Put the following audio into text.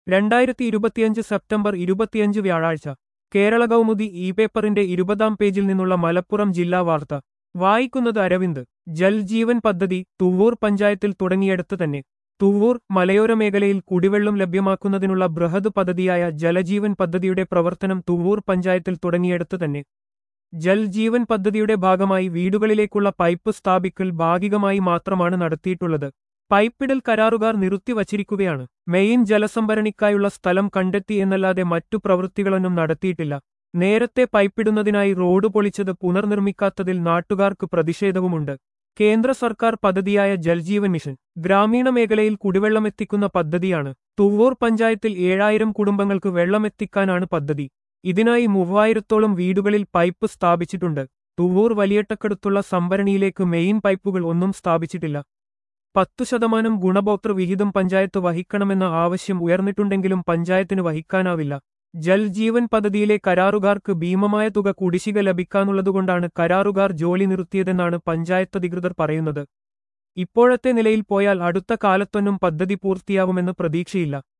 രണ്ടായിരത്തി ഇരുപത്തിയഞ്ച് സെപ്റ്റംബർ ഇരുപത്തിയഞ്ച് വ്യാഴാഴ്ച കേരള കൗമുദി ഇ പേപ്പറിന്റെ ഇരുപതാം പേജിൽ നിന്നുള്ള മലപ്പുറം ജില്ലാ വാർത്ത വായിക്കുന്നത് അരവിന്ദ് ജൽ ജീവൻ പദ്ധതി തുവ്വൂർ പഞ്ചായത്തിൽ തുടങ്ങിയെടുത്ത് തന്നെ തുവ്വൂർ മലയോര മേഖലയിൽ കുടിവെള്ളം ലഭ്യമാക്കുന്നതിനുള്ള ബൃഹത് പദ്ധതിയായ ജലജീവൻ പദ്ധതിയുടെ പ്രവർത്തനം തുവ്വൂർ പഞ്ചായത്തിൽ തുടങ്ങിയെടുത്ത് തന്നെ ജൽ ജീവൻ പദ്ധതിയുടെ ഭാഗമായി വീടുകളിലേക്കുള്ള പൈപ്പ് സ്ഥാപിക്കൽ ഭാഗികമായി മാത്രമാണ് നടത്തിയിട്ടുള്ളത് പൈപ്പിടൽ കരാറുകാർ നിർത്തിവച്ചിരിക്കുകയാണ് മെയിൻ ജലസംഭരണിക്കായുള്ള സ്ഥലം കണ്ടെത്തി എന്നല്ലാതെ മറ്റു പ്രവൃത്തികളൊന്നും നടത്തിയിട്ടില്ല നേരത്തെ പൈപ്പിടുന്നതിനായി റോഡ് പൊളിച്ചത് പുനർനിർമ്മിക്കാത്തതിൽ നാട്ടുകാർക്ക് പ്രതിഷേധവുമുണ്ട് കേന്ദ്ര സർക്കാർ പദ്ധതിയായ ജൽജീവൻ മിഷൻ ഗ്രാമീണ മേഖലയിൽ കുടിവെള്ളമെത്തിക്കുന്ന പദ്ധതിയാണ് തുവ്വൂർ പഞ്ചായത്തിൽ ഏഴായിരം കുടുംബങ്ങൾക്ക് വെള്ളമെത്തിക്കാനാണ് പദ്ധതി ഇതിനായി മൂവായിരത്തോളം വീടുകളിൽ പൈപ്പ് സ്ഥാപിച്ചിട്ടുണ്ട് തുവ്വൂർ വലിയട്ടക്കടുത്തുള്ള സംഭരണിയിലേക്ക് മെയിൻ പൈപ്പുകൾ ഒന്നും സ്ഥാപിച്ചിട്ടില്ല പത്തു ശതമാനം ഗുണഭോക്തൃ വിഹിതം പഞ്ചായത്ത് വഹിക്കണമെന്ന ആവശ്യം ഉയർന്നിട്ടുണ്ടെങ്കിലും പഞ്ചായത്തിന് വഹിക്കാനാവില്ല ജൽ ജീവൻ പദ്ധതിയിലെ കരാറുകാർക്ക് ഭീമമായ തുക കുടിശ്ശിക ലഭിക്കാനുള്ളതുകൊണ്ടാണ് കരാറുകാർ ജോലി നിർത്തിയതെന്നാണ് പഞ്ചായത്ത് അധികൃതർ പറയുന്നത് ഇപ്പോഴത്തെ നിലയിൽ പോയാൽ അടുത്ത കാലത്തൊന്നും പദ്ധതി പൂർത്തിയാവുമെന്ന് പ്രതീക്ഷയില്ല